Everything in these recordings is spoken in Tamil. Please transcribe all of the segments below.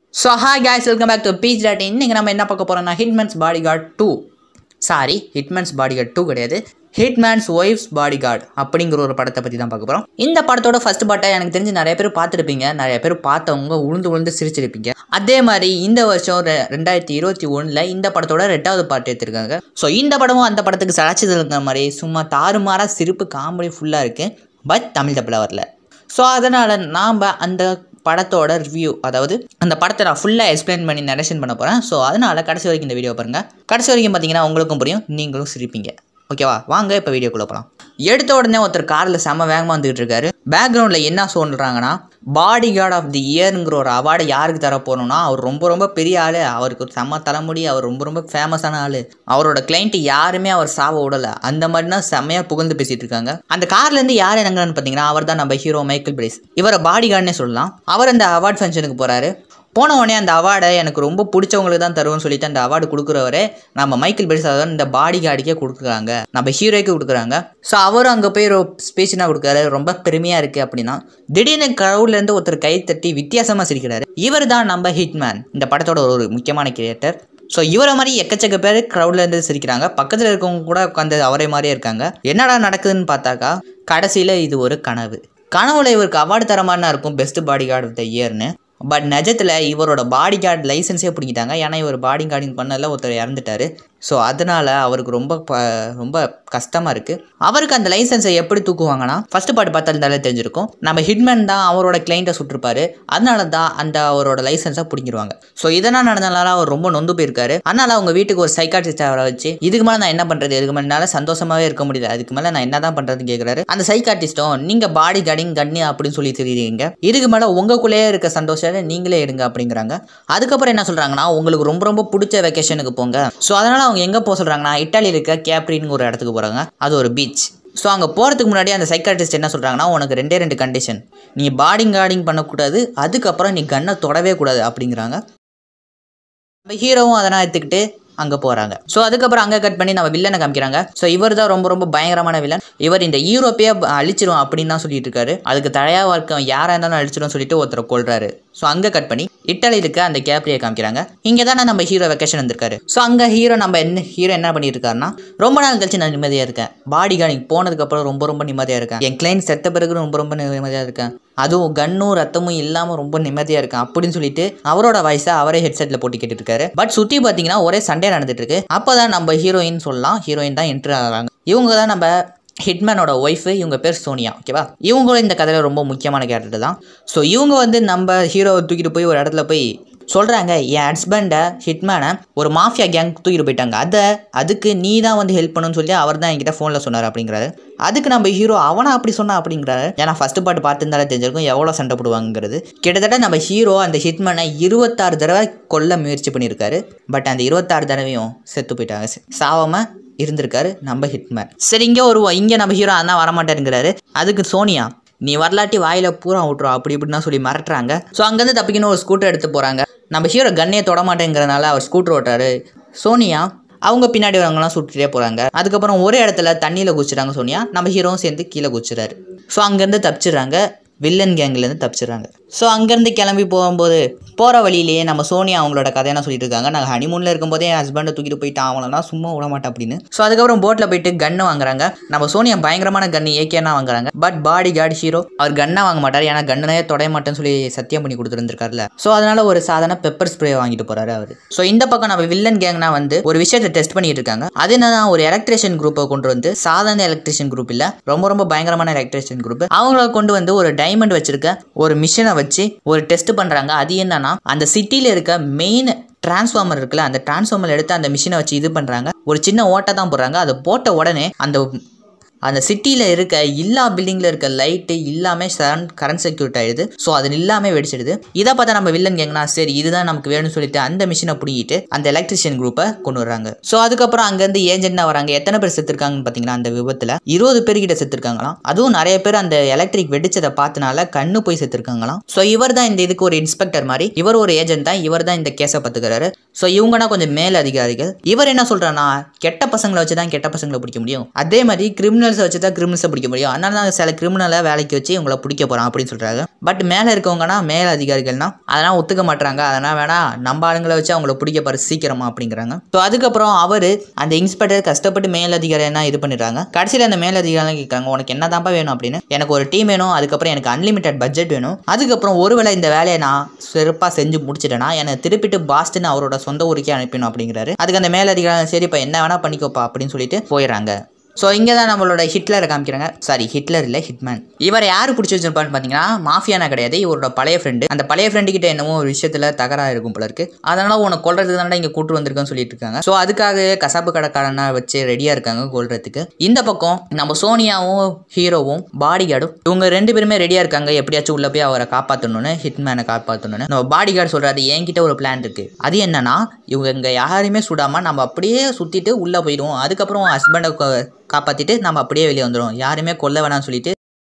so hi guys welcome back to peach dot இன்னைக்கு நம்ம என்ன பார்க்க போகிறோம்னா hitman's bodyguard two sorry hitman's bodyguard two கிடையாது ஹிட்மேன்ஸ் ஒய்ஃப்ஸ் பாடி கார்டு அப்படிங்கிற ஒரு படத்தை பற்றி தான் பார்க்க போகிறோம் இந்த படத்தோட ஃபர்ஸ்ட் பாட்டை எனக்கு தெரிஞ்சு நிறைய பேர் பார்த்துருப்பீங்க நிறைய பேர் பார்த்தவங்க உளுந்து உளுந்து சிரிச்சிருப்பீங்க அதே மாதிரி இந்த வருஷம் ரெ- ரெண்டாயிரத்தி இருபத்தி ஒன்றில் இந்த படத்தோட ரெண்டாவது பாட்டு எடுத்திருக்காங்க ஸோ இந்த படமும் அந்த படத்துக்கு சராச்சதுங்கிற மாதிரி சும்மா தாறுமாறாக சிரிப்பு காமெடி ஃபுல்லாக இருக்குது பட் தமிழ் டப்பில் வரல ஸோ அதனால் நாம் அந்த படத்தோட ரிவ்யூ அதாவது அந்த படத்தை நான் ஃபுல்லாக எக்ஸ்பிளைன் பண்ணி நரேஷன் பண்ண போகிறேன் ஸோ அதனால் கடைசி வரைக்கும் இந்த வீடியோ பாருங்கள் கடைசி வரைக்கும் பார்த்தீங்கன்னா உங்களுக்கும் புரியும் நீங்களும் சிரிப்பீங்க ஓகேவா வாங்க இப்போ வீடியோக்குள்ளே போகலாம் எடுத்த உடனே ஒருத்தர் காரில் செம்ம வேகமாக வந்துகிட்டு இருக்காரு பேக்ரவுண்டில் என்ன சொல்கிறாங்கன்னா பாடி கார்டு ஆஃப் தி இயருங்கிற ஒரு அவார்டை யாருக்கு தர போகணும்னா அவர் ரொம்ப ரொம்ப பெரிய ஆள் அவருக்கு ஒரு செம்ம தலைமுடி அவர் ரொம்ப ரொம்ப ஃபேமஸான ஆள் அவரோட கிளைண்ட் யாருமே அவர் சாவ விடலை அந்த மாதிரி தான் செம்மையாக புகழ்ந்து பேசிட்டு இருக்காங்க அந்த கார்லேருந்து யார் இறங்குறான்னு பார்த்தீங்கன்னா அவர் தான் நம்ம ஹீரோ மைக்கேல் பிரைஸ் இவரை பாடி கார்டுனே சொல்லலாம் அவர் அந்த அவார்ட் ஃபங்க்ஷனுக்கு போகிறாரு போன உடனே அந்த அவார்டை எனக்கு ரொம்ப பிடிச்சவங்களுக்கு தான் தருவோம்னு சொல்லிட்டு அந்த அவார்டு கொடுக்குறவரே நம்ம மைக்கேல் பெரிஸ் அதாவது இந்த பாடி கார்டுக்கே கொடுக்குறாங்க நம்ம ஹீரோய்க்கு கொடுக்குறாங்க ஸோ அவரும் அங்கே போய் ஒரு ஸ்பீச்னா கொடுக்குறாரு ரொம்ப பெருமையாக இருக்குது அப்படின்னா திடீர்னு crowdல-இருந்து ஒருத்தர் கை தட்டி வித்தியாசமாக சிரிக்கிறாரு இவர் தான் நம்ம ஹிட்மேன் இந்த படத்தோட ஒரு முக்கியமான கிரியேட்டர் ஸோ இவரை மாதிரி எக்கச்சக்க பேர் க்ரௌட்ல இருந்து சிரிக்கிறாங்க பக்கத்தில் இருக்கவங்க கூட உட்காந்து அவரே மாதிரியே இருக்காங்க என்னடா நடக்குதுன்னு பார்த்தாக்கா கடைசியில் இது ஒரு கனவு கனவுல இவருக்கு அவார்டு தர மாதிரி இருக்கும் best bodyguard of the இயர்னு பட் நிஜத்தில் இவரோட பாடி கார்டு லைசன்ஸே பிடிக்கிட்டாங்க ஏன்னா இவர் பாடி கார்டிங் பண்ணதில் ஒருத்தர் இறந்துட்டாரு ஸோ அதனால் அவருக்கு ரொம்ப ப- ரொம்ப கஷ்டமாக இருக்குது அவருக்கு அந்த லைசன்ஸை எப்படி தூக்குவாங்கன்னா ஃபர்ஸ்ட் பாட்டு பார்த்தாலே தெரிஞ்சிருக்கும் நம்ம ஹிட்மேன் தான் அவரோட கிளைண்ட்டை சுட்டிருப்பாரு அதனால தான் அந்த அவரோட லைசன்ஸை பிடிங்கிடுவாங்க ஸோ இதெல்லாம் நடந்தனால அவர் ரொம்ப நொந்து போயிருக்காரு அதனால அவங்க வீட்டுக்கு ஒரு சைக்காட்ரிஸ்ட் அவரை வச்சு இதுக்கு மேலே நான் என்ன பண்ணுறது இதுக்கு மேலே என்னால் சந்தோஷமாகவே இருக்க முடியல அதுக்கு மேலே நான் என்ன தான் பண்ணுறதுன்னு கேட்குறாரு அந்த சைக்காட்டிஸ்டும் நீங்கள் பாடி கார்டிங் கண்ணு அப்படின்னு சொல்லி தெரியுறீங்க இதுக்கு மேலே உங்களுக்குள்ளேயே இருக்க சந்தோஷத்தை நீங்களே எடுங்க அப்படிங்கிறாங்க அதுக்கப்புறம் என்ன சொல்கிறாங்கன்னா உங்களுக்கு ரொம்ப ரொம்ப பிடிச்ச வெக்கேஷனுக்கு போங்க ஸோ அதனால் அவங்க எங்கே போக சொல்கிறாங்கன்னா இட்டாலியில் இருக்க கேப்ரின்னு ஒரு இடத்துக்கு போகிறாங்க அது ஒரு பீச் ஸோ அங்கே போகிறதுக்கு முன்னாடி அந்த சைக்காட்டிஸ்ட் என்ன சொல்கிறாங்கன்னா உனக்கு ரெண்டே ரெண்டு கண்டிஷன் நீ பாடி கார்டிங் பண்ணக்கூடாது அதுக்கப்புறம் நீ கன்னை தொடவே கூடாது அப்படிங்கிறாங்க நம்ம ஹீரோவும் அதெல்லாம் எடுத்துக்கிட்டு அங்கே போகிறாங்க ஸோ அதுக்கப்புறம் அங்கே கட் பண்ணி நம்ம வில்லனை காமிக்கிறாங்க ஸோ இவர் தான் ரொம்ப ரொம்ப பயங்கரமான வில்லன் இவர் இந்த யூரோப்பையே ப- அழிச்சிரும் அப்படின்னு தான் சொல்லிட்டு இருக்காரு அதுக்கு தடையாக இருக்க யாராக இருந்தாலும் அழிச்சிரும் சொல்லிட்டு ஒருத்தரை கொள்றாரு ஸோ அங்கே கட் பண்ணி இட்டாலி இருக்க அந்த கேப்ரியை காமிக்கிறாங்க இங்கே தானே நம்ம ஹீரோ வெக்கேஷன் வந்திருக்காரு ஸோ அங்கே ஹீரோ நம்ம என்ன ஹீரோ என்ன பண்ணிட்டு இருக்காருன்னா ரொம்ப நாள் கழிச்சு நான் நிம்மதியாக இருக்கேன் பாடி கார்டிங் போனதுக்கப்புறம் ரொம்ப ரொம்ப நிம்மதியாக இருக்கேன் என் கிளைண்ட் செத்த பிறகு ரொம்ப ரொம்ப நிம்மதியாக இருக்கேன் அதுவும் கன்னும் ரத்தமும் இல்லாமல் ரொம்ப நிம்மதியாக இருக்கேன் அப்படின்னு சொல்லிட்டு அவரோட வாய்ஸை அவரே ஹெட்செட்டில் போட்டு கேட்டுட்டு இருக்காரு பட் சுற்றி பார்த்தீங்கன்னா ஒரே சண்டே நடந்துட்டு இருக்கு அப்போ தான் நம்ம ஹீரோயின் சொல்லலாம் ஹீரோயின் தான் என்ட்ரு ஆகிறாங்க இவங்க தான் நம்ம ஹிட்மேனோட ஒய்ஃபு இவங்க பேர் சோனியா ஓகேவா இவங்களும் இந்த கதையில் ரொம்ப முக்கியமான கேரக்டர் தான் ஸோ இவங்க வந்து நம்ம ஹீரோவை தூக்கிட்டு போய் ஒரு இடத்துல போய் சொல்கிறாங்க என் ஹஸ்பண்டை ஹிட்மேனை ஒரு மாஃபியா கேங் தூக்கிட்டு போயிட்டாங்க அதை அதுக்கு நீ தான் வந்து ஹெல்ப் பண்ணணும்னு சொல்லி அவர் தான் என்கிட்ட ஃபோனில் சொன்னார் அப்படிங்கிறாரு அதுக்கு நம்ம ஹீரோ அவனா அப்படி சொன்னா அப்படிங்கிறாரு ஏன்னா ஃபர்ஸ்ட் பாட்டு பார்த்துருந்தாலே தெரிஞ்சிருக்கும் எவ்வளோ சண்டை போடுவாங்கிறது கிட்டத்தட்ட நம்ம ஹீரோ அந்த ஹிட்மேனை இருபத்தாறு தடவை கொல்ல முயற்சி பண்ணியிருக்காரு பட் அந்த இருபத்தாறு தடவையும் செத்து போயிட்டாங்க சாவாமல் இருந்திருக்காரு நம்ம ஹிட்மேன் சரி இங்கே ஒரு இங்கே நம்ம ஹீரோ அதான் வரமாட்டேங்கிறாரு அதுக்கு சோனியா நீ வரலாட்டி வாயில பூரா விட்டுரும் அப்படி இப்படின்னா சொல்லி மிரட்டுறாங்க ஸோ அங்கேருந்து தப்பிக்கணும் ஒரு ஸ்கூட்டர் எடுத்து போகிறாங்க நம்ம ஹீரோ கண்ணையை தொட மாட்டேங்கிறனால அவர் ஸ்கூட்டர் ஓட்டுறாரு சோனியா அவங்க பின்னாடி வரவங்கலாம் சுட்டுட்டே போகிறாங்க அதுக்கப்புறம் ஒரே இடத்துல தண்ணியில் குச்சிடுறாங்க சோனியா நம்ம ஹீரோவும் சேர்ந்து கீழே குச்சிடுறாரு ஸோ அங்கேருந்து தப்பிச்சிடுறாங்க வில்லன் கேங்லேருந்து தப்பிச்சிடுறாங்க ஸோ அங்கேருந்து கிளம்பி போகும்போது போகிற வழியிலேயே நம்ம சோனியா அவங்களோட கதையெல்லாம் சொல்லிட்டு இருக்காங்க நாங்கள் ஹனிமூனில் இருக்கும்போதே என் ஹஸ்பண்டை தூக்கிட்டு போயிட்டு அவங்களா சும்மா விட மாட்டேன் அப்படின்னு ஸோ அதுக்கப்புறம் போட்டில் போயிட்டு கன்று வாங்குறாங்க நம்ம சோனியா பயங்கரமான கன்று ஏகேனா வாங்குறாங்க பட் பாடி கார்டு ஹீரோ அவர் கன்னை வாங்க மாட்டார் ஏன்னா கண்ணனே தொடைய மாட்டேன்னு சொல்லி சத்தியம் பண்ணி கொடுத்துருந்துருக்காருல ஸோ அதனால ஒரு சாதாரண பெப்பர் ஸ்ப்ரே வாங்கிட்டு போறாரு அவர் ஸோ இந்த பக்கம் நம்ம வில்லன் கேங்னா வந்து ஒரு விஷயத்தை டெஸ்ட் பண்ணிட்டு இருக்காங்க அது என்னன்னா ஒரு எலக்ட்ரிஷியன் குரூப்பை கொண்டு வந்து சாதாரண எலக்ட்ரிஷியன் குரூப் இல்ல ரொம்ப ரொம்ப பயங்கரமான எலக்ட்ரிஷியன் குரூப் அவங்கள கொண்டு வந்து ஒரு டைமண்ட் வச்சிருக்க ஒரு மிஷினை வச்சு ஒரு டெஸ்ட் பண்றாங்க அது என்னன்னா அந்த சிட்டில இருக்க மெயின் டிரான்ஸ்ஃபார்மர் இருக்குல்ல அந்த டிரான்ஸ்ஃபார்மர் எடுத்து அந்த மிஷினை வச்சு இது பண்ணுறாங்க ஒரு சின்ன ஓட்டை தான் போடுறாங்க அதை போட்ட உடனே அந்த அந்த சிட்டியில் இருக்க எல்லா பில்டிங்கில் இருக்க லைட்டு எல்லாமே சரண் கரண்ட் செக்யூரிட் ஆயிடுது ஸோ அது எல்லாமே வெடிச்சிடுது இதை பார்த்தா நம்ம வில்லன் கேங்கனா சரி இதுதான் நமக்கு வேணும்னு சொல்லிட்டு அந்த மிஷினை பிடிங்கிட்டு அந்த எலக்ட்ரிஷியன் குரூப்பை கொண்டு வராங்க ஸோ அதுக்கப்புறம் அங்கேருந்து ஏஜென்ட்னா வராங்க எத்தனை பேர் செத்துருக்காங்கன்னு பார்த்தீங்கன்னா அந்த விபத்தில் இருபது பேர்கிட்ட செத்துருக்காங்களாம் அதுவும் நிறைய பேர் அந்த எலக்ட்ரிக் வெடிச்சதை பார்த்தனால கண்ணு போய் செத்துருக்காங்களாம் ஸோ இவர் தான் இந்த இதுக்கு ஒரு இன்ஸ்பெக்டர் மாதிரி இவர் ஒரு ஏஜென்ட் தான் இவர் தான் இந்த கேஸை பார்த்துக்கிறாரு ஸோ இவங்கன்னா கொஞ்சம் மேல் அதிகாரிகள் இவர் என்ன சொல்றாருன்னா கெட்ட பசங்களை வச்சு தான் கெட்ட பசங்களை பிடிக்க முடியும் அதே மாதிரி கிரிமினல்ஸை வச்சு தான் கிரிமினல்ஸை பிடிக்க முடியும் அதனால நான் சில கிரிமினலை வேலைக்கு வச்சு இவங்களை பிடிக்க போகிறோம் அப்படின்னு சொல்கிறாங்க பட் மேலே இருக்கவங்கன்னா மேல் அதிகாரிகள்னா அதெல்லாம் ஒத்துக்க மாட்டாங்க அதெல்லாம் வேணா நம்ம ஆளுங்களை வச்சு அவங்கள பிடிக்க பாரு சீக்கிரமா அப்படிங்கிறாங்க ஸோ அதுக்கப்புறம் அவர் அந்த இன்ஸ்பெக்டர் கஷ்டப்பட்டு மேல் அதிகாரி என்ன இது பண்ணிடுறாங்க கடைசியில் அந்த மேல் அதிகாரி கேட்குறாங்க உனக்கு என்ன தான்ப்பா வேணும் அப்படின்னு எனக்கு ஒரு டீம் வேணும் அதுக்கப்புறம் எனக்கு அன்லிமிட்டட் பட்ஜெட் வேணும் அதுக்கப்புறம் ஒருவேளை இந்த வேலையை நான் சிறப்பாக செஞ்சு முடிச்சிட்டேன்னா என்னை திருப்பிட்டு பாஸ்டன் அவரோட சொந்த ஊருக்கே அனுப்பணும் அப்படிங்கிறாரு அதுக்கு அந்த மேலதிகாரி சரி இப்போ என்ன வேணா பண்ணிக்கோப்பா அப்படின்னு சொல்லிட்டு போயிடுறாங்க ஸோ இங்கே தான் நம்மளோட ஹிட்லரை காமிக்கிறாங்க சாரி ஹிட்லர் இல்லை ஹிட்மேன் இவரை யார் பிடிச்சி வச்சிருப்பான்னு பார்த்தீங்கன்னா மாஃபியானா கிடையாது இவரோட பழைய ஃப்ரெண்டு அந்த பழைய ஃப்ரெண்டு கிட்ட என்னமோ ஒரு விஷயத்தில் தகராறு இருக்கும் போல இருக்கு அதனால உனக்கு கொல்றதுக்கு தானே இங்கே கூட்டு வந்திருக்கேன்னு சொல்லிட்டு இருக்காங்க ஸோ அதுக்காக கசாப்பு கடைக்காரனா வச்சு ரெடியாக இருக்காங்க கொல்றதுக்கு இந்த பக்கம் நம்ம சோனியாவும் ஹீரோவும் பாடி கார்டும் இவங்க ரெண்டு பேருமே ரெடியாக இருக்காங்க எப்படியாச்சும் உள்ள போய் அவரை காப்பாற்றணும்னு ஹிட்மேனை காப்பாற்றணும்னு நம்ம பாடி கார்டு சொல்கிறாரு என்கிட்ட ஒரு பிளான் இருக்கு அது என்னன்னா இவங்க இங்கே யாரையுமே சுடாமல் நம்ம அப்படியே சுற்றிட்டு உள்ளே போயிடுவோம் அதுக்கப்புறம் ஹஸ்பண்டை காப்பாற்றிட்டு நம்ம அப்படியே வெளியே வந்துடும் யாருமே கொல்ல வேணாம்னு சொல்லிட்டு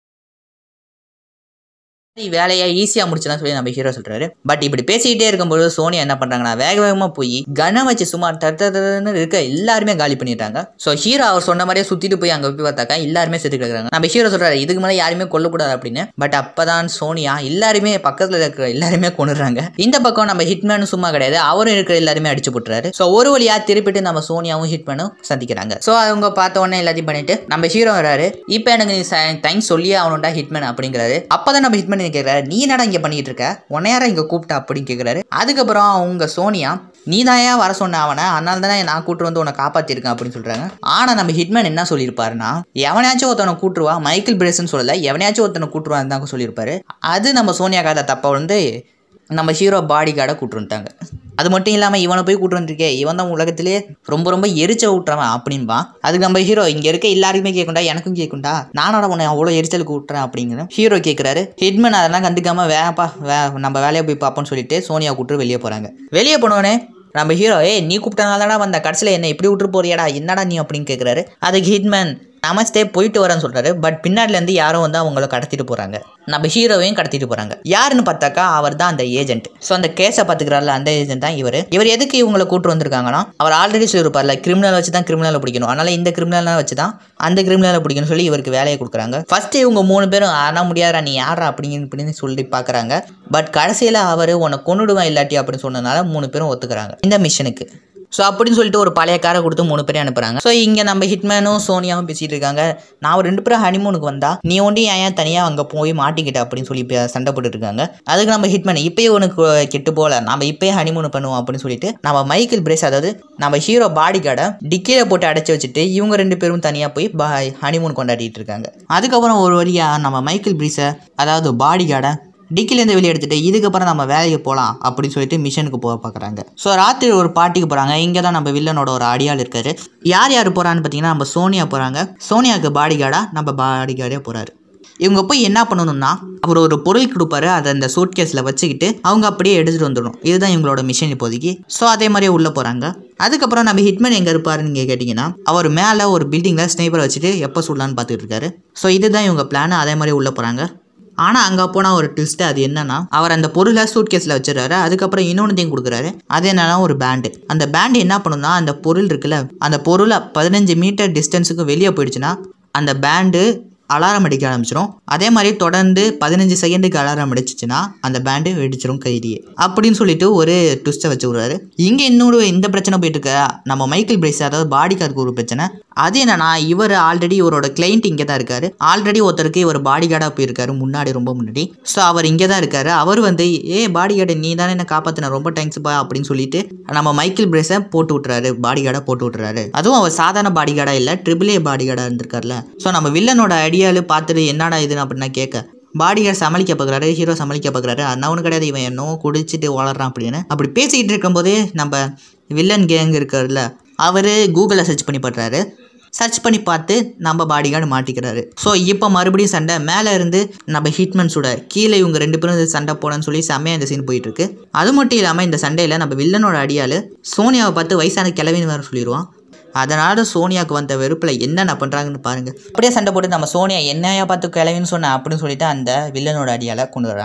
வேலையை ஈஸியாக முடிச்சலாம் சொல்லி நம்ம ஹீரோ சொல்றாரு பட் இப்படி பேசிக்கிட்டே இருக்கும்போது சோனியா என்ன பண்றாங்கன்னா வேக வேகமாக போய் கனை வச்சு சும்மா தட்டுன்னு இருக்க எல்லாருமே காலி பண்ணிட்டாங்க ஸோ ஹீரோ அவர் சொன்ன மாதிரியே சுத்திட்டு போய் அங்கே போய் பார்த்தாக்கா எல்லாருமே செத்து கிடக்குறாங்க நம்ம ஹீரோ சொல்றாரு இதுக்கு மேலே யாருமே கொல்லக்கூடாது அப்படின்னு பட் அப்பதான் சோனியா எல்லாருமே பக்கத்தில் இருக்கிற எல்லாருமே கொண்டுறாங்க இந்த பக்கம் நம்ம ஹிட்மேனும் சும்மா கிடையாது அவரும் இருக்கிற எல்லாருமே அடிச்சு போட்டுறாரு ஸோ ஒரு வழியா திருப்பிட்டு நம்ம சோனியாவும் ஹிட்மேனும் சந்திக்கிறாங்க ஸோ அவங்க பார்த்த உடனே எல்லாத்தையும் பண்ணிட்டு நம்ம ஹீரோ வராரு இப்போ எனக்கு நீ தேங்க்ஸ் சொல்லியே அவனுண்டா ஹிட்மேன் அப்படிங்கிறாரு அப்பதான் நம்ம ஹிட்மேன் கேட்குறாரு நீ என்னடா இங்கே பண்ணிட்டு இருக்க உன்னை யாரா இங்கே கூப்பிட்டா அப்படின்னு கேட்குறாரு அதுக்கப்புறம் அவங்க சோனியா நீ தான் ஏன் வர சொன்ன அவனை அதனால தானே நான் கூட்டு வந்து உன்னை காப்பாற்றிருக்கேன் அப்படின்னு சொல்கிறாங்க ஆனால் நம்ம ஹிட்மேன் என்ன சொல்லியிருப்பாருன்னா எவனையாச்சும் ஒருத்தவனை கூட்டுருவா மைக்கேல் பிரேஸ்ன்னு சொல்லலை எவனையாச்சும் ஒருத்தனை கூட்டுருவான்னு தான் சொல்லியிருப்பாரு அது நம்ம சோனியா காத தப்பை வந்து நம்ம ஹீரோ பாடி கார்டை கூட்டு வந்துட்டாங்க அது மட்டும் இல்லாமல் இவனை போய் கூட்டு வந்திருக்கே இவன் தான் உலகத்திலே ரொம்ப ரொம்ப எரிச்ச விட்டுறவன் அப்படின்பா அதுக்கு நம்ம ஹீரோ இங்கே இருக்க எல்லாருக்குமே கேட்குண்டா எனக்கும் கேட்குண்டா நானோட உன்னை அவ்வளோ எரிச்சல் கூட்டுறேன் அப்படிங்கிற ஹீரோ கேட்குறாரு ஹிட்மேன் அதெல்லாம் கண்டுக்காம வேப்பா வே நம்ம வேலையை போய் பார்ப்போம்னு சொல்லிட்டு சோனியா கூட்டு வெளியே போகிறாங்க வெளியே போனோடனே நம்ம ஹீரோ ஏய் நீ கூப்பிட்டனால தானே வந்த கடைசியில் என்ன இப்படி விட்டு போறியாடா என்னடா நீ அப்படின்னு கேட்குறாரு அதுக்கு ஹிட்மேன் நமஸ்தே போயிட்டு வரேன்னு சொல்கிறாரு பட் பின்னாடிலேருந்து யாரோ வந்து அவங்கள கடத்திட்டு போகிறாங்க நம்ம ஹீரோவையும் கடத்திட்டு போகிறாங்க யாருன்னு பார்த்தாக்கா அவர் தான் அந்த ஏஜென்ட் ஸோ அந்த கேஸை பார்த்துக்கிறாருல அந்த ஏஜென்ட் தான் இவர் இவர் எதுக்கு இவங்களை கூட்டு வந்திருக்காங்கன்னா அவர் ஆல்ரெடி சொல்லியிருப்பார்ல கிரிமினல் வச்சு தான் கிரிமினலை பிடிக்கணும் அதனால் இந்த கிரிமினலை வச்சு தான் அந்த கிரிமினலை பிடிக்கணும்னு சொல்லி இவருக்கு வேலையை கொடுக்குறாங்க ஃபர்ஸ்ட் இவங்க மூணு பேரும் ஆனால் முடியாதா நீ யாரா அப்படின்னு அப்படின்னு சொல்லி பார்க்குறாங்க பட் கடைசியில் அவர் உன்னை கொண்டுடுவேன் இல்லாட்டி அப்படின்னு சொன்னதுனால மூணு பேரும் ஒத்துக்கிறாங்க இந்த மிஷனுக்கு ஸோ அப்படின்னு சொல்லிட்டு ஒரு பழைய காரை கொடுத்து மூணு பேரையும் அனுப்புறாங்க ஸோ இங்கே நம்ம ஹிட்மேனும் சோனியாவும் பேசிட்டு இருக்காங்க நான் ஒரு ரெண்டு பேரும் ஹனிமூனுக்கு வந்தா நீ ஒண்டி ஏன் ஏன் தனியாக அங்கே போய் மாட்டிக்கிட்ட அப்படின்னு சொல்லி இப்ப சண்டை போட்டுட்டு இருக்காங்க அதுக்கு நம்ம ஹிட்மேன் இப்பயே உனக்கு கெட்டு போகல நம்ம இப்பயே ஹனிமூன் பண்ணுவோம் அப்படின்னு சொல்லிட்டு நம்ம மைக்கேல் பிரேஸ் அதாவது நம்ம ஹீரோ பாடி கார்டை டிக்கியில் போட்டு அடைச்சி வச்சுட்டு இவங்க ரெண்டு பேரும் தனியாக போய் பா ஹனிமூன் கொண்டாடிட்டு இருக்காங்க அதுக்கப்புறம் ஒரு வழியாக நம்ம மைக்கேல் பிரீஸை அதாவது பாடி கார்டை டிக்கிலேருந்து வெளியே எடுத்துட்டு இதுக்கப்புறம் நம்ம வேலைக்கு போகலாம் அப்படின்னு சொல்லிட்டு மிஷனுக்கு போக பார்க்குறாங்க ஸோ ராத்திரி ஒரு பார்ட்டிக்கு போகிறாங்க இங்கே தான் நம்ம வில்லனோட ஒரு அடியாள் இருக்காரு யார் யார் போகிறான்னு பார்த்தீங்கன்னா நம்ம சோனியா போகிறாங்க சோனியாவுக்கு பாடி கார்டாக நம்ம பாடி கார்டே போகிறாரு இவங்க போய் என்ன பண்ணணும்னா அவர் ஒரு பொருள் கொடுப்பாரு அதை அந்த சூட் கேஸில் வச்சுக்கிட்டு அவங்க அப்படியே எடுத்துகிட்டு வந்துடணும் இதுதான் இவங்களோட மிஷன் இப்போதைக்கு ஸோ அதே மாதிரியே உள்ளே போகிறாங்க அதுக்கப்புறம் நம்ம ஹிட்மேன் எங்கே இருப்பாருன்னு நீங்கள் கேட்டிங்கன்னா அவர் மேலே ஒரு பில்டிங்கில் ஸ்னைப்பரை வச்சுட்டு எப்போ சுடலான்னு பார்த்துட்டு இருக்காரு ஸோ இதுதான் இவங்க பிளான் அதே மாதிரி உள்ளே போகிறாங்க ஆனால் அங்கே போனால் ஒரு ட்விஸ்ட்டு அது என்னன்னா அவர் அந்த பொருளை சூட் கேஸில் வச்சிடறாரு அதுக்கப்புறம் இன்னொன்றையும் கொடுக்குறாரு அது என்னன்னா ஒரு பேண்டு அந்த பேண்டு என்ன பண்ணுன்னா அந்த பொருள் இருக்குல்ல அந்த பொருளை பதினஞ்சு மீட்டர் டிஸ்டன்ஸுக்கு வெளியே போயிடுச்சுன்னா அந்த பேண்டு அலாரம் அடிக்க ஆரம்பிச்சிடும் அதே மாதிரி தொடர்ந்து பதினஞ்சு செகண்டுக்கு அலாரம் அடிச்சிச்சுன்னா அந்த பேண்டு வெடிச்சிரும் கைதியே அப்படின்னு சொல்லிட்டு ஒரு ட்விஸ்ட்டை வச்சு விடுறாரு இங்கே இன்னொரு இந்த பிரச்சனை போயிட்டு இருக்க நம்ம மைக்கேல் பிரைஸ் அதாவது பாடி கார்டுக்கு ஒரு பிரச்சனை அது என்னன்னா இவர் ஆல்ரெடி இவரோட கிளைண்ட் இங்கே தான் இருக்காரு ஆல்ரெடி ஒருத்தருக்கு இவர் பாடி கார்டாக போயிருக்காரு முன்னாடி ரொம்ப முன்னாடி ஸோ அவர் இங்கே தான் இருக்காரு அவர் வந்து ஏ பாடி கார்டு நீ தானே என்ன காப்பாற்றின ரொம்ப தேங்க்ஸ்ப்பா அப்படின்னு சொல்லிட்டு நம்ம மைக்கேல் பிரேஸை போட்டு விட்டுறாரு பாடி கார்டாக போட்டு விட்டுறாரு அதுவும் அவர் சாதாரண பாடி கார்டாக இல்லை ட்ரிபிள் ஏ பாடி கார்டாக இருந்திருக்காருல ஸோ நம்ம வில்லனோட ஐடியாலு பார்த்துட்டு என்னடா இதுன்னு அப்படின்னா கேட்க பாடிகார்டு சமாளிக்க பார்க்குறாரு ஹீரோ சமாளிக்க பார்க்குறாரு அண்ணவனு கிடையாது இவன் என்னவோ குடிச்சிட்டு வளர்றான் அப்படின்னு அப்படி பேசிக்கிட்டு இருக்கும்போதே நம்ம வில்லன் கேங் இருக்கார்ல அவர் கூகுளில் சர்ச் பண்ணி படுறாரு சர்ச் பண்ணி பார்த்து நம்ம பாடிகார்டு மாட்டிக்கிறாரு ஸோ இப்போ மறுபடியும் சண்டை மேலே இருந்து நம்ம ஹிட்மன் சுட கீழே இவங்க ரெண்டு பேரும் சண்டை போடணும்னு சொல்லி செம்மையாக இந்த சீன் போயிட்டு இருக்கு அது மட்டும் இல்லாமல் இந்த சண்டையில் நம்ம வில்லனோட அடியால் சோனியாவை பார்த்து வயசான கிளவின்னு வேறு சொல்லிடுவான் அதனால சோனியாவுக்கு வந்த வெறுப்பில் என்னென்ன பண்ணுறாங்கன்னு பாருங்க அப்படியே சண்டை போட்டு நம்ம சோனியா என்னையா பார்த்து கிளவின்னு சொன்ன அப்படின்னு சொல்லிட்டு அந்த வில்லனோட அடியால் கொண்டு வராங்க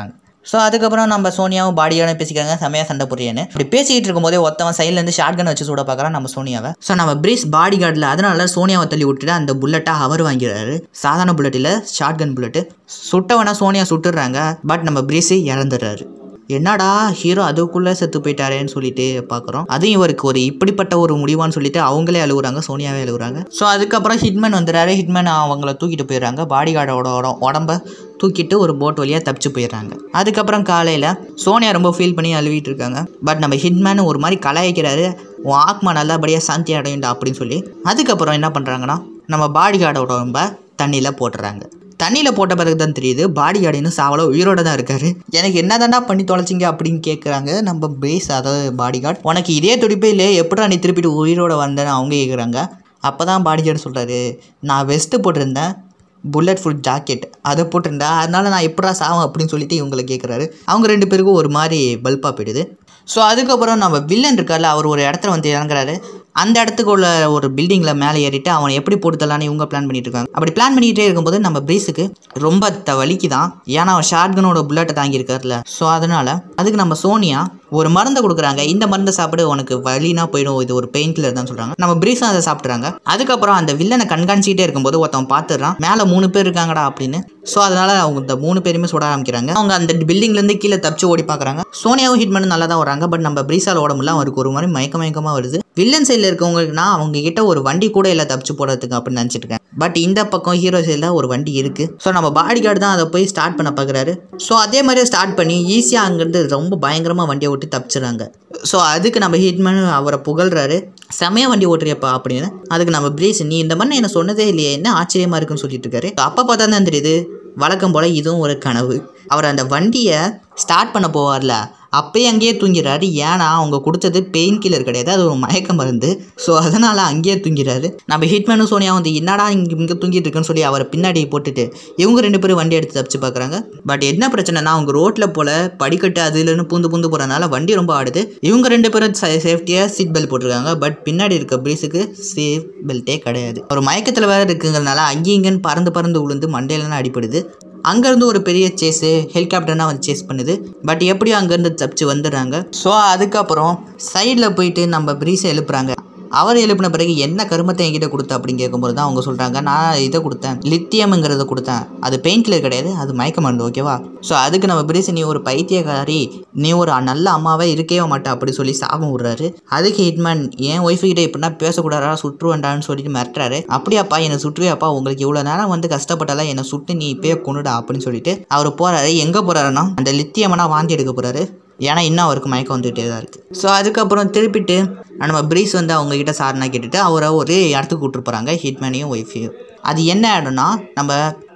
ஸோ அதுக்கப்புறம் நம்ம சோனியாவும் பாடிகார்டும் பேசிக்கிறாங்க செமையாக சண்டை புரியன்னு இப்படி பேசிக்கிட்டு இருக்கும்போதே ஒருத்தவன் சைட்லேருந்து ஷார்ட் கன் வச்சு சூட பார்க்குறான் நம்ம சோனியாவை ஸோ நம்ம பிரீஸ் பாடி கார்டில் அதனால சோனியாவை தள்ளி விட்டுட்டு அந்த புல்லட்டை அவர் வாங்கிறாரு சாதாரண புல்லட் இல்லை ஷார்ட் கன் புல்லட்டு சுட்டவனா சோனியா சுட்டுடுறாங்க பட் நம்ம பிரீஸு இறந்துடுறாரு என்னடா ஹீரோ அதுக்குள்ளே செத்து போயிட்டாரேன்னு சொல்லிட்டு பார்க்குறோம் அதுவும் இவருக்கு ஒரு இப்படிப்பட்ட ஒரு முடிவான்னு சொல்லிட்டு அவங்களே அழுகுறாங்க சோனியாவே அழுகுறாங்க ஸோ அதுக்கப்புறம் ஹிட்மேன் வந்துடுறாரு ஹிட்மேன் அவங்கள தூக்கிட்டு போயிடுறாங்க பாடி கார்டோட உடம்ப தூக்கிட்டு ஒரு போட் வழியாக தப்பிச்சு போயிடுறாங்க அதுக்கப்புறம் காலையில் சோனியா ரொம்ப ஃபீல் பண்ணி அழுவிட்டு இருக்காங்க பட் நம்ம ஹிட்மேன் ஒரு மாதிரி கலாய்க்கிறாரு உன் ஆத்மா நல்லபடியாக சாந்தி அடையுண்டா அப்படின்னு சொல்லி அதுக்கப்புறம் என்ன பண்ணுறாங்கன்னா நம்ம பாடி கார்டோட உடம்ப தண்ணியில் போட்டுறாங்க தண்ணியில் போட்ட பிறகு தான் தெரியுது பாடி கார்டு இன்னும் சாவல உயிரோட தான் இருக்காரு எனக்கு என்ன தாண்டா பண்ணி தொலைச்சிங்க அப்படின்னு கேட்குறாங்க நம்ம பேஸ் அதாவது பாடி கார்டு உனக்கு இதே துடிப்பே இல்லையே எப்படா நீ திருப்பிட்டு உயிரோட வந்தேன்னு அவங்க கேட்குறாங்க அப்போ தான் பாடி கார்டு சொல்கிறாரு நான் வெஸ்ட்டு போட்டிருந்தேன் புல்லட் ஃபுல் ஜாக்கெட் அதை போட்டிருந்தேன் அதனால நான் எப்படா சாவும் அப்படின்னு சொல்லிட்டு இவங்களை கேட்குறாரு அவங்க ரெண்டு பேருக்கும் ஒரு மாதிரி பல்பாக போயிடுது ஸோ அதுக்கப்புறம் நம்ம வில்லன் இருக்கார்ல அவர் ஒரு இடத்துல வந்து இறங்குறாரு அந்த இடத்துக்கு உள்ள ஒரு பில்டிங்கில் மேலே ஏறிட்டு அவனை எப்படி போட்டு தரலான்னு இவங்க பிளான் பண்ணிட்டு இருக்காங்க அப்படி பிளான் பண்ணிகிட்டே இருக்கும்போது நம்ம பிரீஸுக்கு ரொம்ப த வலிக்கு தான் ஏன்னா அவன் ஷார்ட்கனோட புல்லட்டை தாங்கியிருக்காருல ஸோ அதனால் அதுக்கு நம்ம சோனியா ஒரு மருந்தை கொடுக்குறாங்க இந்த மருந்தை சாப்பிடு உனக்கு வலினா போயிடும் இது ஒரு பெயின் கில்லர் தான் சொல்கிறாங்க நம்ம பிரீஸும் அதை சாப்பிட்றாங்க அதுக்கப்புறம் அந்த வில்லனை கண்காணிச்சிக்கிட்டே இருக்கும்போது ஒருத்தன் பார்த்துடுறான் மேலே மூணு பேர் இருக்காங்கடா அப்படின்னு ஸோ அதனால் அவங்க இந்த மூணு பேருமே சுட ஆரம்பிக்கிறாங்க அவங்க அந்த பில்டிங்லேருந்து கீழே தப்பிச்சு ஓடி பார்க்குறாங்க சோனியாவும் ஹிட் பண்ணி நல்லா தான் வராங்க பட் நம்ம பிரீஸால் ஓட முடியல அவருக்கு ஒரு மாதிரி மயக்க மயக்கமாக வருது வில்லன் சைடில் இருக்கவங்களுக்குனா அவங்க கிட்ட ஒரு வண்டி கூட இல்லை தப்பிச்சு போடுறதுக்கு அப்படின்னு நினச்சிட்டு இருக்கேன் பட் இந்த பக்கம் ஹீரோ சைடில் ஒரு வண்டி இருக்குது ஸோ நம்ம பாடி கார்டு தான் அதை போய் ஸ்டார்ட் பண்ண பார்க்குறாரு ஸோ அதே மாதிரியே ஸ்டார்ட் பண்ணி ஈஸியாக அங்கேருந்து ரொம்ப பயங்கரமாக வண்டியை ஓட்டி தப்பிச்சிடுறாங்க ஸோ அதுக்கு நம்ம ஹிட்மேன் அவரை புகழ்றாரு செமையாக வண்டி ஓட்டுறியப்பா அப்படின்னு அதுக்கு நம்ம பிரீஸ் நீ இந்த மாதிரி என்ன சொன்னதே இல்லையே என்ன ஆச்சரியமாக இருக்குன்னு சொல்லிட்டு இருக்காரு அப்போ பார்த்தா தான் தெரியுது வழக்கம் போல் இதுவும் ஒரு கனவு அவர் அந்த வண்டியை ஸ்டார்ட் பண்ண போவார்ல அப்பயே அங்கேயே தூங்கிறாரு ஏன்னா அவங்க கொடுத்தது பெயின் கில்லர் கிடையாது அது ஒரு மயக்க மருந்து ஸோ அதனால் அங்கேயே தூங்கிறாரு நம்ம ஹிட்மேனும் சோனியா வந்து என்னடா இங்கே இங்கே தூங்கிட்டு இருக்குன்னு சொல்லி அவரை பின்னாடி போட்டுட்டு இவங்க ரெண்டு பேரும் வண்டி எடுத்து தப்பிச்சு பார்க்குறாங்க பட் என்ன பிரச்சனைனா அவங்க ரோட்டில் போல் படிக்கட்டு அதுலன்னு பூந்து பூந்து போகிறனால வண்டி ரொம்ப ஆடுது இவங்க ரெண்டு பேரும் சேஃப்டியாக சீட் பெல்ட் போட்டிருக்காங்க பட் பின்னாடி இருக்க பிரீஸுக்கு சேஃப் பெல்ட்டே கிடையாது ஒரு மயக்கத்தில் வேறு இருக்குங்கிறனால அங்கேயும் இங்கேன்னு பறந்து பறந்து விழுந்து மண்டையிலன்னு அடிப்படுது அங்கேருந்து ஒரு பெரிய சேஸு ஹெலிகாப்டர்னா வந்து சேஸ் பண்ணுது பட் எப்படி அங்கேருந்து தப்பிச்சு வந்துடுறாங்க ஸோ அதுக்கப்புறம் சைடில் போயிட்டு நம்ம பிரீஸை எழுப்புறாங்க அவர் எழுப்பின பிறகு என்ன கருமத்தை என்கிட்ட கொடுத்த அப்படின்னு கேட்கும்போது தான் அவங்க சொல்கிறாங்க நான் இதை கொடுத்தேன் லித்தியம்ங்கிறத கொடுத்தேன் அது பெயின் கில்லர் கிடையாது அது மயக்க மருந்து ஓகேவா ஸோ அதுக்கு நம்ம பிரீஸ் நீ ஒரு பைத்தியக்காரி நீ ஒரு நல்ல அம்மாவே இருக்கவே மாட்டா அப்படி சொல்லி சாபம் விடுறாரு அதுக்கு ஹிட்மேன் என் ஒய்ஃபு கிட்ட இப்படின்னா பேசக்கூடாதா சுற்றுவேண்டான்னு சொல்லிட்டு மிரட்டுறாரு அப்படியாப்பா என்னை சுற்றுவியாப்பா உங்களுக்கு இவ்வளோ நேரம் வந்து கஷ்டப்பட்டால என்னை சுட்டு நீ இப்பயே கொண்டுடா அப்படின்னு சொல்லிட்டு அவர் போறாரு எங்கே போறாருன்னா அந்த லித்தியமனா வாந்தி எடுக்க போறாரு ஏன்னா இன்னும் அவருக்கு மயக்கம் வந்துகிட்டே தான் இருக்குது ஸோ அதுக்கப்புறம் திருப்பிட்டு நம்ம பிரீஸ் வந்து அவங்க கிட்ட சார்னா கேட்டுட்டு அவரை ஒரு இடத்துக்கு கூப்பிட்டு போகிறாங்க ஹிட்மேனையும் ஒய்ஃபையும் அது என்ன இடம்னா நம்ம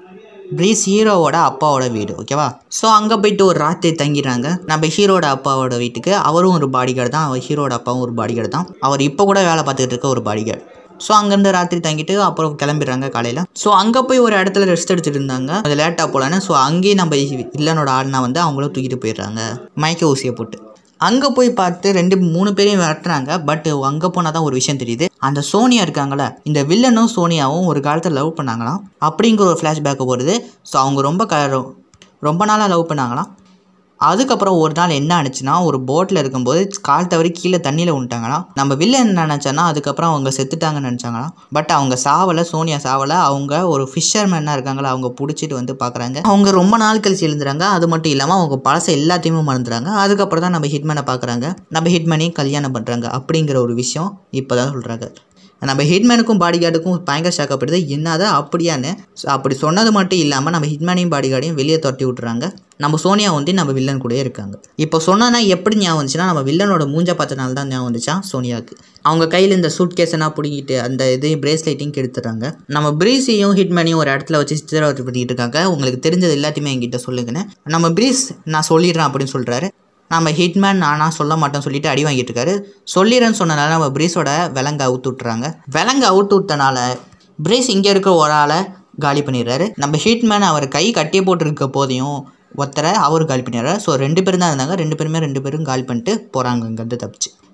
பிரீஸ் ஹீரோவோட அப்பாவோட வீடு ஓகேவா ஸோ அங்கே போயிட்டு ஒரு ராத்திரி தங்கிடுறாங்க நம்ம ஹீரோட அப்பாவோட வீட்டுக்கு அவரும் ஒரு பாடிகார்டு தான் அவர் ஹீரோட அப்பாவும் ஒரு பாடிகார்டு தான் அவர் இப்போ கூட வேலை பார்த்துட்டு இருக்க ஒரு பாடிகார்டு ஸோ அங்கேருந்து ராத்திரி தங்கிட்டு அப்புறம் கிளம்பிடுறாங்க காலையில் ஸோ அங்கே போய் ஒரு இடத்துல ரெஸ்ட் எடுத்துட்டு இருந்தாங்க அது லேட்டாக போகலான்னு ஸோ அங்கேயும் நம்ம இல்லனோட ஆள்னா வந்து அவங்களும் தூக்கிட்டு போயிடுறாங்க மயக்க ஊசியை போட்டு அங்கே போய் பார்த்து ரெண்டு மூணு பேரையும் விரட்டுறாங்க பட் அங்கே போனால் தான் ஒரு விஷயம் தெரியுது அந்த சோனியா இருக்காங்களே இந்த வில்லனும் சோனியாவும் ஒரு காலத்தில் லவ் பண்ணாங்களாம் அப்படிங்கிற ஒரு ஃப்ளாஷ்பேக் வருது ஸோ அவங்க ரொம்ப க ரொம்ப நாளாக லவ் பண்ணாங்களாம் அதுக்கப்புறம் ஒரு நாள் என்ன ஆச்சுன்னா ஒரு போட்டில் இருக்கும்போது கால் தவறி கீழே தண்ணியில் விட்டாங்களாம் நம்ம வில்ல என்ன நினச்சானா அதுக்கப்புறம் அவங்க செத்துட்டாங்கன்னு நினச்சாங்களாம் பட் அவங்க சாவலை சோனியா சாவலை அவங்க ஒரு ஃபிஷர்மேனாக இருக்காங்களா அவங்க பிடிச்சிட்டு வந்து பார்க்குறாங்க அவங்க ரொம்ப நாள் கழிச்சு எழுந்துறாங்க அது மட்டும் இல்லாமல் அவங்க பழச எல்லாத்தையுமே மறந்துறாங்க அதுக்கப்புறம் தான் நம்ம ஹிட்மேனை பார்க்குறாங்க நம்ம ஹிட்மேனையும் கல்யாணம் பண்ணுறாங்க அப்படிங்கிற ஒரு விஷயம் இப்போ தான் சொல்கிறாங்க நம்ம ஹிட்மேனுக்கும் பாடி கார்டுக்கும் பயங்கர ஷாக்கப்படுது என்னதான் அப்படியான்னு ஸோ அப்படி சொன்னது மட்டும் இல்லாமல் நம்ம ஹிட்மேனையும் பாடி கார்டையும் வெளியே தொட்டி விட்டுறாங்க நம்ம சோனியா வந்து நம்ம வில்லன் கூடயே இருக்காங்க இப்போ சொன்னா எப்படி ஞாபகம் வந்துச்சுன்னா நம்ம வில்லனோட மூஞ்ச பார்த்தனால தான் ஞாபகம் வந்துச்சா சோனியாவுக்கு அவங்க கையில் இந்த சூட் கேஸெல்லாம் பிடிக்கிட்டு அந்த இது பிரேஸ்லைட்டையும் கெடுத்துறாங்க நம்ம பிரீஸையும் ஹிட்மேனையும் ஒரு இடத்துல வச்சு சித்திரவதை பண்ணிட்டு இருக்காங்க உங்களுக்கு தெரிஞ்சது எல்லாத்தையுமே என்கிட்ட சொல்லுங்கன்னு நம்ம பிரீஸ் நான் சொல்லிடுறேன் அப்படின்னு சொல்கிறாரு நம்ம ஹிட்மேன் நானா சொல்ல மாட்டேன்னு சொல்லிட்டு அடி வாங்கிட்டு இருக்காரு சொல்லிடுறேன்னு சொன்னனால நம்ம பிரீஸோட விலங்கு அவுத்து விட்டுறாங்க விலங்கு அவுத்து விட்டனால பிரீஸ் இங்கே இருக்க ஒரு ஆளை காலி பண்ணிடுறாரு நம்ம ஹிட்மேன் அவர் கை கட்டி போட்டிருக்க போதையும் ஒருத்தரை அவர் காலி பண்ணிடுறாரு ஸோ ரெண்டு பேரும் தான் இருந்தாங்க ரெண்டு பேருமே ரெண்டு பேரும் காலி பண்ணிட்டு போகிறாங்க இங்கேருந்து தப்பிச்சு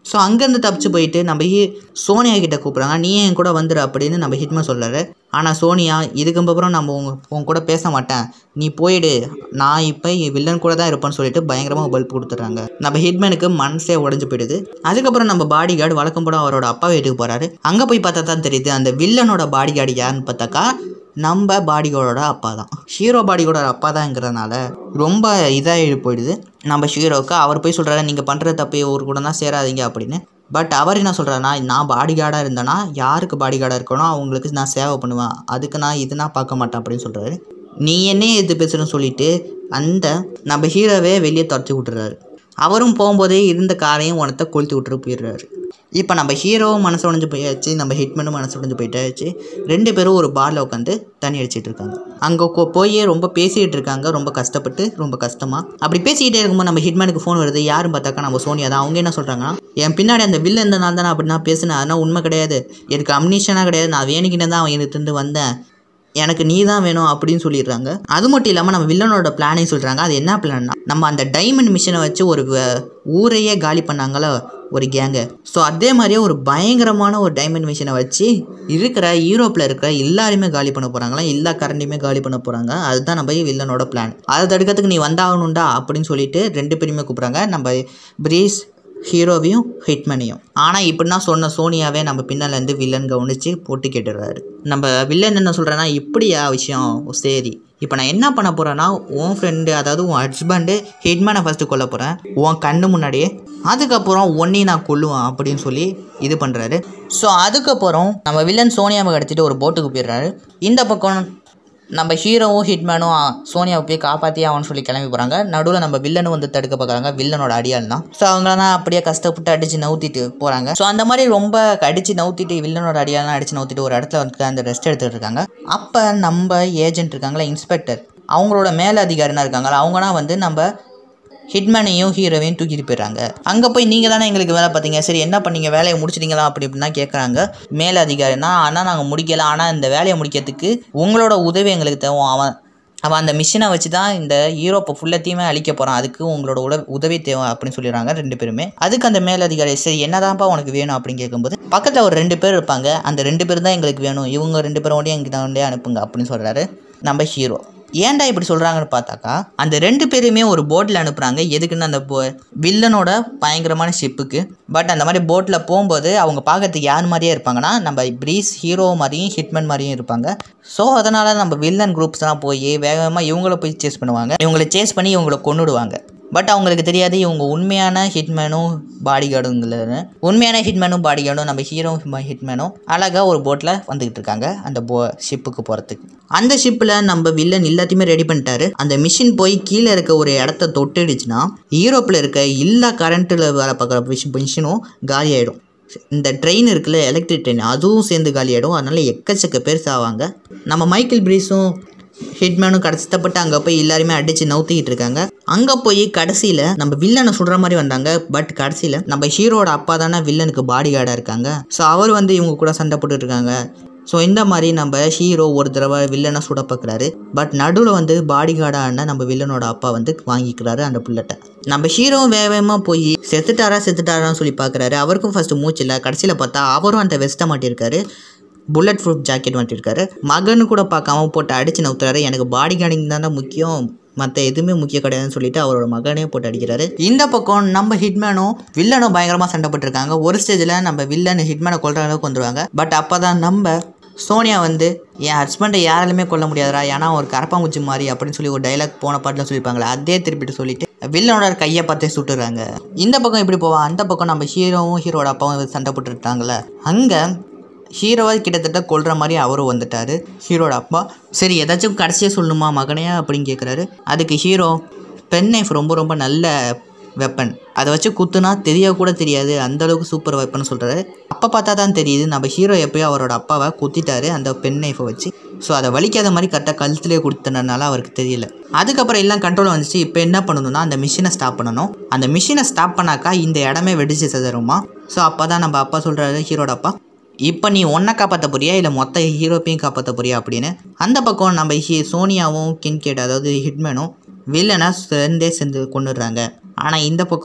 ஸோ அங்கேருந்து தப்பிச்சு போயிட்டு நம்ம ஹீ- சோனியா கிட்ட கூப்பிட்றாங்க நீ என் கூட வந்துடு அப்படின்னு நம்ம ஹிட்மேன் சொல்கிறாரு ஆனால் சோனியா இதுக்கு அப்புறம் நம்ம உங்க உன் கூட பேச மாட்டேன் நீ போயிடு நான் இப்போ வில்லன் கூட தான் இருப்பேன்னு சொல்லிட்டு பயங்கரமாக பல்ப் கொடுத்துட்றாங்க நம்ம ஹிட்மேனுக்கு மனசே உடஞ்சு போயிடுது அதுக்கப்புறம் நம்ம பாடி கார்டு வழக்கம் போல அவரோட அப்பா வீட்டுக்கு போகிறாரு அங்கே போய் பார்த்தா தான் தெரியுது அந்த வில்லனோட பாடி கார்டு யாருன்னு பார்த்தாக்கா நம்ம பாடிகார்டோட அப்பா தான் ஹீரோ பாடிகார்டோட அப்பா தான்ங்கிறதுனால ரொம்ப இதாகி போயிடுது நம்ம ஹீரோவுக்கு அவர் போய் சொல்கிறாரு நீங்கள் பண்ணுற தப்பு ஒரு கூட தான் சேராதீங்க அப்படின்னு பட் அவர் என்ன சொல்கிறாருன்னா நான் பாடிகார்டாக இருந்தேன்னா யாருக்கு பாடிகார்டாக இருக்கணும் அவங்களுக்கு நான் சேவை பண்ணுவேன் அதுக்கு நான் இது நான் பார்க்க மாட்டேன் அப்படின்னு சொல்கிறாரு நீ என்ன எது பேசுகிறேன்னு சொல்லிட்டு அந்த நம்ம ஹீரோவே வெளியே துரத்தி விட்டுறாரு அவரும் போகும்போதே இருந்த காரையும் உனத்தை கொளுத்தி விட்டுட்டு போயிடுறாரு இப்போ நம்ம ஹீரோவும் மனசு உடைஞ்சு போயாச்சு நம்ம ஹிட்மேனும் மனசு உடைஞ்சு போயிட்டாச்சு ரெண்டு பேரும் ஒரு பாரில் உட்காந்து தண்ணி அடிச்சிட்டு இருக்காங்க அங்கே போய் ரொம்ப பேசிகிட்டு இருக்காங்க ரொம்ப கஷ்டப்பட்டு ரொம்ப கஷ்டமாக அப்படி பேசிக்கிட்டே இருக்கும்போது நம்ம ஹிட்மேனுக்கு ஃபோன் வருது யாரும் பார்த்தாக்கா நம்ம சோனியா தான் அவங்க என்ன சொல்கிறாங்கன்னா என் பின்னாடி அந்த வில்ல இருந்தனால தான் நான் அப்படி நான் பேசினேன் அதெல்லாம் உண்மை கிடையாது எனக்கு அம்னிஷனாக கிடையாது நான் வேணிக்கிட்டே தான் அவன் எனக்கு வந்தேன் எனக்கு நீ தான் வேணும் அப்படின்னு சொல்லிடுறாங்க அது மட்டும் இல்லாமல் நம்ம வில்லனோட பிளானையும் சொல்கிறாங்க அது என்ன பிளான்னா நம்ம அந்த டைமண்ட் மிஷினை வச்சு ஒரு வ- ஊரையே காலி பண்ணாங்களோ ஒரு கேங்கு ஸோ அதே மாதிரியே ஒரு பயங்கரமான ஒரு டைமண்ட் மிஷினை வச்சு இருக்கிற யூரோப்பில் இருக்கிற எல்லாருமே காலி பண்ண போகிறாங்களாம் எல்லா கரண்டையுமே காலி பண்ண போகிறாங்க அதுதான் நம்ம வில்லனோட பிளான் அதை தடுக்கிறதுக்கு நீ வந்தாகணும்டா அப்படின்னு சொல்லிட்டு ரெண்டு பேருமே கூப்பிட்றாங்க நம்ம பிரீஸ் ஹீரோவையும் ஹிட்மனையும் ஆனால் இப்படின்னா சொன்ன சோனியாவே நம்ம பின்னாலேருந்து வில்லன் கவனித்து போட்டு கேட்டுடுறாரு நம்ம வில்லன் என்ன சொல்கிறேன்னா இப்படியா விஷயம் ஓ, சரி இப்போ நான் என்ன பண்ண போகிறேன்னா உன் ஃப்ரெண்டு அதாவது உன் ஹஸ்பண்டு ஹிட்மனை ஃபஸ்ட்டு கொல்ல போகிறேன் உன் கண்ணு முன்னாடியே அதுக்கப்புறம் ஒன்றையும் நான் கொல்லுவேன் அப்படின்னு சொல்லி இது பண்ணுறாரு ஸோ அதுக்கப்புறம் நம்ம வில்லன் சோனியாவை கடத்திட்டு ஒரு போட்டுக்கு போயிடுறாரு இந்த பக்கம் நம்ம ஹீரோவும் ஹிட்மேனும் ஆ, சோனியாவை போய் காப்பாற்றி ஆகணும்னு சொல்லி கிளம்பி போகிறாங்க நடுவில் நம்ம வில்லனும் வந்து தடுக்க பார்க்குறாங்க வில்லனோட அடியால் தான் ஸோ அவங்களெல்லாம் அப்படியே கஷ்டப்பட்டு அடித்து நவுத்திட்டு போகிறாங்க ஸோ அந்த மாதிரி ரொம்ப அடித்து நவுத்திட்டு வில்லனோட அடியாலாம் அடித்து நவுத்திட்டு ஒரு இடத்துல வந்து அந்த ரெஸ்ட் எடுத்துகிட்டு இருக்காங்க அப்போ நம்ம ஏஜென்ட் இருக்காங்களா இன்ஸ்பெக்டர் அவங்களோட மேல அதிகாரினா இருக்காங்களா அவங்கன்னா வந்து நம்ம ஹிட்மேனையும் ஹீரோவையும் தூக்கிட்டு போயிடுறாங்க அங்கே போய் நீங்கள் தானே எங்களுக்கு வேலை பார்த்தீங்க சரி என்ன பண்ணீங்க வேலையை முடிச்சிட்டீங்களா அப்படி இப்படின்னா கேட்குறாங்க மேல அதிகாரினா ஆனால் நாங்கள் முடிக்கல ஆனால் இந்த வேலையை முடிக்கிறதுக்கு உங்களோட உதவி எங்களுக்கு தேவை அவன் அவன் அந்த மிஷினை வச்சு தான் இந்த யூரோப்பை ஃபுல்லத்தையுமே அழிக்க போகிறான் அதுக்கு உங்களோட உட உதவி தேவை அப்படின்னு சொல்லிடுறாங்க ரெண்டு பேருமே அதுக்கு அந்த மேலதிகாரி சரி என்னதான்ப்பா உனக்கு வேணும் அப்படின்னு கேட்கும்போது பக்கத்தில் ஒரு ரெண்டு பேர் இருப்பாங்க அந்த ரெண்டு பேர் தான் எங்களுக்கு வேணும் இவங்க ரெண்டு பேரோடய எங்கிட்ட கொண்டே அனுப்புங்க அப்படின்னு சொல்கிறாரு நம்ம ஹீரோ ஏன்டா இப்படி சொல்கிறாங்கன்னு பார்த்தாக்கா அந்த ரெண்டு பேருமே ஒரு போட்டில் அனுப்புகிறாங்க எதுக்குன்னு அந்த போ வில்லனோட பயங்கரமான ஷிப்புக்கு பட் அந்த மாதிரி போட்டில் போகும்போது அவங்க பார்க்கறதுக்கு யார் மாதிரியே இருப்பாங்கன்னா நம்ம ப்ரீஸ் ஹீரோ மாதிரியும் ஹிட்மேன் மாதிரியும் இருப்பாங்க ஸோ அதனால் நம்ம வில்லன் குரூப்ஸ்லாம் போய் வேகமாக இவங்கள போய் சேஸ் பண்ணுவாங்க இவங்களை சேஸ் பண்ணி இவங்களை கொன்னுடுவாங்க பட் அவங்களுக்கு தெரியாது இவங்க உண்மையான ஹிட்மேனும் பாடி கார்டுங்களு உண்மையான ஹிட்மேனும் பாடி கார்டும் நம்ம ஹீரோ ஹிட்மேனும் அழகாக ஒரு போட்டில் வந்துக்கிட்டு இருக்காங்க அந்த போ ஷிப்புக்கு போகிறதுக்கு அந்த ஷிப்பில் நம்ம வில்லன் எல்லாத்தையுமே ரெடி பண்ணிட்டாரு அந்த மிஷின் போய் கீழே இருக்க ஒரு இடத்த தொட்டுடுச்சுன்னா யூரோப்பில் இருக்க எல்லா கரண்ட்டில் வேலை பார்க்குற மிஷின் மிஷினும் காலி ஆகிடும் இந்த ட்ரெயின் இருக்குல்ல எலக்ட்ரிக் ட்ரெயின் அதுவும் சேர்ந்து காலியாயிடும் அதனால எக்கச்சக்க பேர் சாவாங்க நம்ம மைக்கேல் பிரீஸும் ஹிட்மேனும் கஷ்டப்பட்டு அங்கே போய் எல்லாருமே அடித்து நவுத்திக்கிட்டு இருக்காங்க அங்கே போய் கடைசியில் நம்ம வில்லனை சுடுற மாதிரி வந்தாங்க பட் கடைசியில் நம்ம ஹீரோட அப்பா தானே வில்லனுக்கு பாடி கார்டாக இருக்காங்க ஸோ அவர் வந்து இவங்க கூட சண்டை போட்டுட்டு இருக்காங்க ஸோ இந்த மாதிரி நம்ம ஹீரோ ஒரு தடவை வில்லனை சுட பார்க்குறாரு பட் நடுவில் வந்து பாடி கார்டான நம்ம வில்லனோட அப்பா வந்து வாங்கிக்கிறாரு அந்த புல்லட்டை நம்ம ஹீரோ வேகமாக போய் செத்துட்டாரா செத்துட்டாரான்னு சொல்லி பார்க்குறாரு அவருக்கும் ஃபஸ்ட்டு மூச்சு இல்லை கடைசியில் பார்த்தா அவரும் அந்த வெஸ்ட்டை மாட்டியிருக்காரு புல்லட் ப்ரூஃப் ஜாக்கெட் மாட்டியிருக்காரு மகனு கூட பார்க்காம போட்டு அடிச்சு நவுத்துறாரு எனக்கு பாடி கார்டிங் தானே முக்கியம் மற்ற எதுவுமே முக்கியம் கிடையாதுன்னு சொல்லிட்டு அவரோட மகனே போட்டு அடிக்கிறாரு இந்த பக்கம் நம்ம ஹிட்மேனும் வில்லனும் பயங்கரமாக சண்டை போட்டிருக்காங்க ஒரு ஸ்டேஜில் நம்ம வில்லன் ஹிட்மேனை கொல்ற அளவுக்கு வந்துருவாங்க பட் அப்போ தான் நம்ம சோனியா வந்து என் ஹஸ்பண்டை யாராலுமே கொல்ல முடியாதுடா ஏன்னா ஒரு கரப்பாங்குச்சி மாதிரி அப்படின்னு சொல்லி ஒரு டைலாக் போன பாட்டில் சொல்லியிருப்பாங்களே அதே திருப்பிட்டு சொல்லிட்டு வில்லனோட கையை பார்த்தே சுட்டுறாங்க இந்த பக்கம் இப்படி போவா அந்த பக்கம் நம்ம ஹீரோவும் ஹீரோட அப்பாவும் சண்டை போட்டுருக்காங்களே அங்கே ஹீரோவை கிட்டத்தட்ட கொல்ற மாதிரி அவரும் வந்துட்டாரு ஹீரோட அப்பா சரி ஏதாச்சும் கடைசியாக சொல்லணுமா மகனே அப்படின்னு கேட்குறாரு அதுக்கு ஹீரோ பென் நைஃப் ரொம்ப ரொம்ப நல்ல வெப்பன் அதை வச்சு குத்துனா தெரிய கூட தெரியாது அந்த அளவுக்கு சூப்பர் வெப்பன் சொல்கிறாரு அப்போ பார்த்தா தான் தெரியுது நம்ம ஹீரோ எப்பயோ அவரோட அப்பாவை குத்திட்டாரு அந்த பென் நைஃபை வச்சு ஸோ அதை வலிக்காத மாதிரி கரெக்டாக கழுத்துலேயே கொடுத்தனால அவருக்கு தெரியல அதுக்கப்புறம் எல்லாம் கண்ட்ரோல் வந்துச்சு இப்போ என்ன பண்ணணும்னா அந்த மிஷினை ஸ்டாப் பண்ணணும் அந்த மிஷினை ஸ்டாப் பண்ணாக்கா இந்த இடமே வெடிச்சு செதறுமா ஸோ அப்போ தான் நம்ம அப்பா சொல்கிறாரு ஹீரோட அப்பா இப்போ நீ ஒன்றை காப்பாற்ற போறியா இல்லை மொத்த ஹீரோப்பையும் காப்பாற்ற போறியா அப்படின்னு அந்த பக்கம் நம்ம ஹீ சோனியாவும் கின்கேட் அதாவது ஹிட்மேனும் வில்லனை சேர்ந்தே சேர்ந்து கொண்டுடுறாங்க ஆனால் இந்த பக்கம்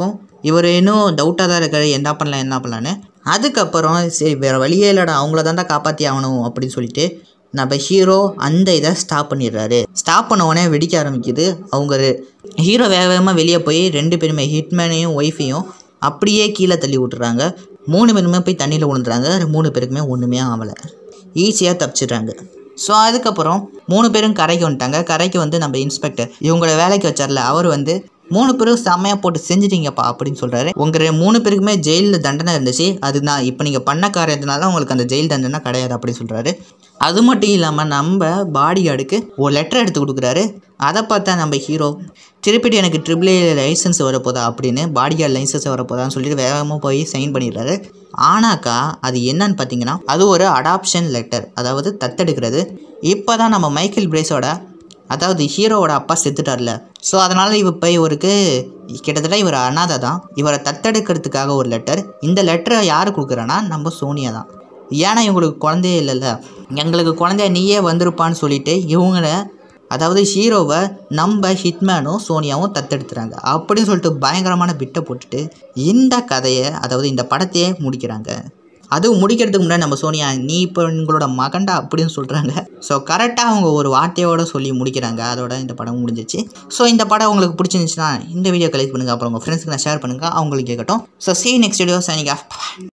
இவர் இன்னும் டவுட்டாக தான் இருக்காரு என்ன பண்ணலாம் என்ன பண்ணலான்னு அதுக்கப்புறம் சரி வேறு வழியே இல்லைடா அவங்கள தான்டா காப்பாற்றி ஆகணும் அப்படின்னு சொல்லிட்டு நம்ம ஹீரோ அந்த இதை ஸ்டாப் பண்ணிடுறாரு ஸ்டாப் பண்ண உடனே வெடிக்க ஆரம்பிக்குது அவங்க ஹீரோ வேக வேகமாக வெளியே போய் ரெண்டு பேருமே ஹிட்மேனையும் ஒய்ஃபையும் அப்படியே கீழே தள்ளி விட்டுறாங்க மூணு பேருமே போய் தண்ணியில் விழுந்துறாங்க மூணு பேருக்குமே ஒன்றுமே ஆகலை ஈஸியாக தப்பிச்சிடுறாங்க ஸோ அதுக்கப்புறம் மூணு பேரும் கரைக்கு வந்துட்டாங்க கரைக்கு வந்து நம்ம இன்ஸ்பெக்டர் இவங்கள வேலைக்கு வச்சார்ல அவர் வந்து மூணு பேரும் செம்மையாக போட்டு செஞ்சிட்டீங்கப்பா அப்படின்னு சொல்கிறாரு உங்கள் மூணு பேருக்குமே ஜெயிலில் தண்டனை இருந்துச்சு அது நான் இப்போ நீங்கள் பண்ண காரியத்தினால உங்களுக்கு அந்த ஜெயில் தண்டனை கிடையாது அப்படின்னு சொல்கிறாரு அது மட்டும் இல்லாமல் நம்ம பாடி கார்டுக்கு ஒரு லெட்டர் எடுத்து கொடுக்குறாரு அதை பார்த்தா நம்ம ஹீரோ திருப்பிட்டு எனக்கு ட்ரிபிள் ஏ லைசன்ஸ் வரப்போதா அப்படின்னு பாடி கார்டு லைசன்ஸ் வரப்போதான்னு சொல்லிட்டு வேகமாக போய் சைன் பண்ணிடுறாரு ஆனாக்கா அது என்னன்னு பார்த்தீங்கன்னா அது ஒரு அடாப்ஷன் லெட்டர் அதாவது தத்தெடுக்கிறது இப்போ தான் நம்ம மைக்கேல் பிரேஸோட அதாவது ஹீரோவோட அப்பா செத்துட்டார்ல ஸோ அதனால் இவ இப்போ இவருக்கு கிட்டத்தட்ட இவர் அனாதை தான் இவரை தத்தெடுக்கிறதுக்காக ஒரு லெட்டர் இந்த லெட்டரை யார் கொடுக்குறான்னா நம்ம சோனியா தான் ஏன்னா இவங்களுக்கு குழந்தையே இல்லைல்ல எங்களுக்கு குழந்தைய நீயே வந்திருப்பான்னு சொல்லிட்டு இவங்கள அதாவது ஹீரோவை நம்ம ஹிட்மேனும் சோனியாவும் தத்தெடுத்துறாங்க அப்படின்னு சொல்லிட்டு பயங்கரமான பிட்டை போட்டுட்டு இந்த கதையை அதாவது இந்த படத்தையே முடிக்கிறாங்க அதுவும் முடிக்கிறதுக்கு முன்னாடி நம்ம சோனியா நீ இப்போ உங்களோட மகண்டா அப்படின்னு சொல்கிறாங்க ஸோ கரெக்டாக அவங்க ஒரு வார்த்தையோட சொல்லி முடிக்கிறாங்க அதோட இந்த படம் முடிஞ்சிச்சு ஸோ இந்த படம் உங்களுக்கு பிடிச்சிருந்துச்சுன்னா இந்த வீடியோ கலெக்ட் பண்ணுங்கள் அப்புறம் உங்கள் ஃப்ரெண்ட்ஸ்க்கு நான் ஷேர் பண்ணுங்கள் அவங்களுக்கு கேட்கட்டும் so see next video signing of